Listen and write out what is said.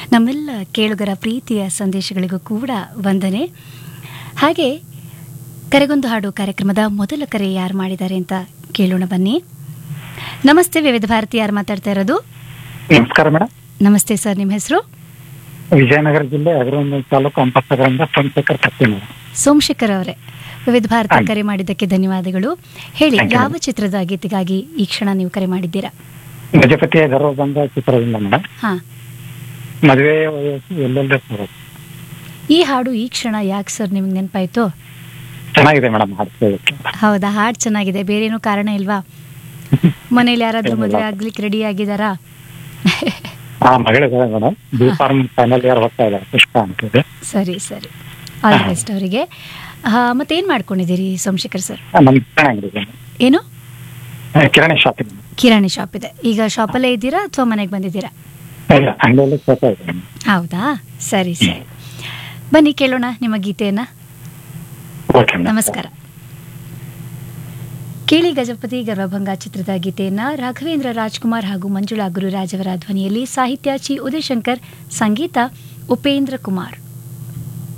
ನಮ್ಮೆಲ್ಲ ಕೇಳುಗರ ಪ್ರೀತಿಯ ಸಂದೇಶಗಳಿಗೂ ಕೂಡ ವಂದನೆ ಹಾಗೆ ಕರೆಗೊಂದು ಹಾಡು ಕಾರ್ಯಕ್ರಮದ ಮೊದಲ ಕರೆ ಯಾರು ಮಾಡಿದ್ದಾರೆ ಅಂತ ಕೇಳೋಣ ಬನ್ನಿ ನಮಸ್ತೆ ವಿವಿಧ ಭಾರತಿ ಯಾರು ಮಾತಾಡ್ತಾ ಇರೋದು ನಮಸ್ಕಾರ ಮೇಡಮ್ ನಮಸ್ತೆ ಸರ್ ನಿಮ್ಮ ಹೆಸರು ವಿಜಯನಗರ ಜಿಲ್ಲೆ ಅಗ್ರವೊಂದು ತಾಲೂಕು ಅಂಪಸಗರಿಂದ ಸೋಮಶೇಖರ್ ಕತ್ತಿ ಮೇಡಮ್ ಸೋಮಶೇಖರ್ ಅವರೇ ವಿವಿಧ ಭಾರತಿ ಹಾಗೆ. ಕರೆ ಮಾಡಿದ್ದಕ್ಕೆ ಧನ್ಯವಾದಗಳು ಹೇಳಿ Thank you. ಯಾವ ಚಿತ್ರದ ಗೀತೆಗಾಗಿ ಈ ಕ್ಷಣ ನೀವು ಕರೆ ಮಾಡಿದ್ದೀರಾ ಗಜಪತಿಯ ಗರ್ವ ಬಂದ ಚಿತ್ರದಿಂದ ಮೇಡಮ್ ಹಾ ಮದುವೆ ವಯಸ್ಸು ಎಲ್ಲೆಲ್ಲೇ ಬರುತ್ತೆ. ಈ ಹಾಡು ಈ ಕ್ಷಣ ಯಾಕೆ ಸರ್ ನಿಮ್ಗೆ ನೆನಪಾಯ್ತು ಚೆನ್ನಾಗಿದೆ ಮೇಡಮ್ ಹಾಡು ಕೇಳಕ್ಕೆ ಹೌದಾ ಹಾಡು ಚೆನ್ನಾಗಿದೆ ಬೇರೆ ಏನೂ ಕಾರಣ ಇಲ್ವಾ ಮನೇಲಿ ಯಾರಾದ್ರೂ ಮದುವೆ ಆಗ್ಲಿಕ್ಕೆ ರೆಡಿ ಆಗಿದಾರಾ ಆ ಮಗಳಿದ್ದಾರೆ madam B pharm final year ಹೋಗ್ತಾ ಇದ್ದಾರೆ ಪುಷ್ಪ ಅಂತಿದೆ ಸರಿ ಸರಿ ಆಲ್ ದಿ ಬೆಸ್ಟ್ ಅವರಿಗೆ ಮತ್ತೇನು ಮಾಡ್ಕೊಂಡಿದ್ದೀರಿ ಸೋಮಶೇಖರ್ ಸರ್ ನಮ್ ಕಿರಾಣಿ ಅಂಗಡಿ ಇದೆ ಏನು ಆ, ಕಿರಾಣಿ ಶಾಪಿಂಗ್ ಕಿರಾಣಿ ಶಾಪ್ ಇದೆ ಈಗ ಶಾಪಲ್ಲೇ ಇದ್ದೀರಾ ಅಥವಾ ಮನೆಗೆ ಬಂದಿದ್ದೀರಾ ಇಲ್ಲ ಅಂಗಡಿಯಲ್ಲಿ ಕೆಲಸ ಇದೆ madam. ಹೌದಾ ಸರಿ ಸರಿ ಬನ್ನಿ ಕೇಳೋಣ ನಿಮ್ಮ ಗೀತೆಯನ್ನ ಓಕೆ ಮೇಡಮ್ ನಮಸ್ಕಾರ ಕೇಳಿ ಗಜಪತಿ ಗರ್ವಭಂಗ ಚಿತ್ರದ ಗೀತೆಯನ್ನ ರಾಘವೇಂದ್ರ ರಾಜ್ಕುಮಾರ್ ಹಾಗೂ ಮಂಜುಳಾ ಗುರುರಾಜ್ ಅವರ ಧ್ವನಿಯಲ್ಲಿ ಸಾಹಿತ್ಯ ಚಿ ಉದಯಶಂಕರ್ ಸಂಗೀತ ಉಪೇಂದ್ರ ಕುಮಾರ್